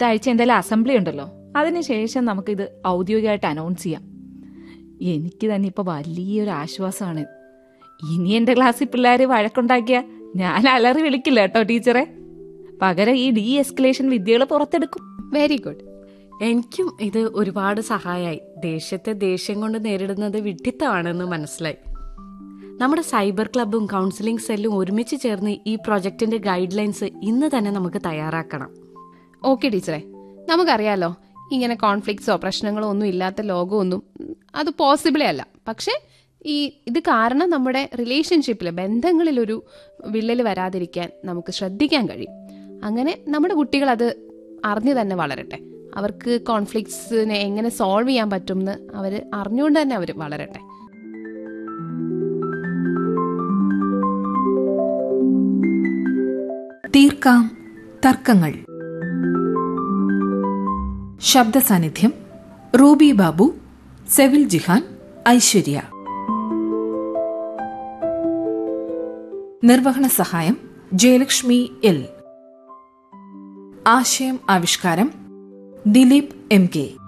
അടുത്ത ആഴ്ച എന്തായാലും അസംബ്ലി ഉണ്ടല്ലോ അതിനുശേഷം നമുക്കിത് ഔദ്യോഗികമായിട്ട് അനൗൺസ് ചെയ്യാം എനിക്ക് തന്നെ ഇപ്പൊ വലിയൊരു ആശ്വാസമാണ് ഇനി എന്റെ ക്ലാസ്സിൽ പിള്ളേർ വഴക്കുണ്ടാക്കിയ ഞാൻ അലറി വിളിക്കില്ല കേട്ടോ ടീച്ചറെ പകരം ഈ ഡി എസ്കലേഷൻ വിദ്യകൾ പുറത്തെടുക്കും വെരി ഗുഡ് എനിക്കും ഇത് ഒരുപാട് സഹായമായി ദേഷ്യത്തെ ദേഷ്യം കൊണ്ട് നേരിടുന്നത് വിഡ്ഢിത്തമാണെന്ന് മനസ്സിലായി നമ്മുടെ സൈബർ ക്ലബും കൗൺസിലിംഗ് സെല്ലും ഒരുമിച്ച് ചേർന്ന് ഈ പ്രൊജക്ടിന്റെ ഗൈഡ് ലൈൻസ് ഇന്ന് തന്നെ നമുക്ക് തയ്യാറാക്കണം ഓക്കെ ടീച്ചറെ നമുക്കറിയാലോ ഇങ്ങനെ കോൺഫ്ലിക്ട്സോ പ്രശ്നങ്ങളോ ഒന്നും ഇല്ലാത്ത ലോകമൊന്നും ഉം, അത് പോസിബിളേ അല്ല പക്ഷേ ഈ ഇത് കാരണം നമ്മുടെ റിലേഷൻഷിപ്പിൽ ബന്ധങ്ങളിൽ ഒരു വിള്ളൽ വരാതിരിക്കാൻ നമുക്ക് ശ്രദ്ധിക്കാൻ കഴിയും അങ്ങനെ നമ്മുടെ കുട്ടികൾ അത് അറിഞ്ഞു തന്നെ വളരട്ടെ അവർക്ക് കോൺഫ്ലിക്ട്സിനെ എങ്ങനെ സോൾവ് ചെയ്യാൻ പറ്റും എന്ന് അവർ അറിഞ്ഞുകൊണ്ട് തന്നെ അവർ വളരട്ടെ തീർക്കാം തർക്കങ്ങൾ ശബ്ദ സാന്നിധ്യം റൂബി ബാബു സെവിൽ ജിഹാൻ ഐശ്വര്യ നിർവഹണ സഹായം ജയലക്ഷ്മി എൽ ആശയം ആവിഷ്കാരം ദിലീപ് എം കെ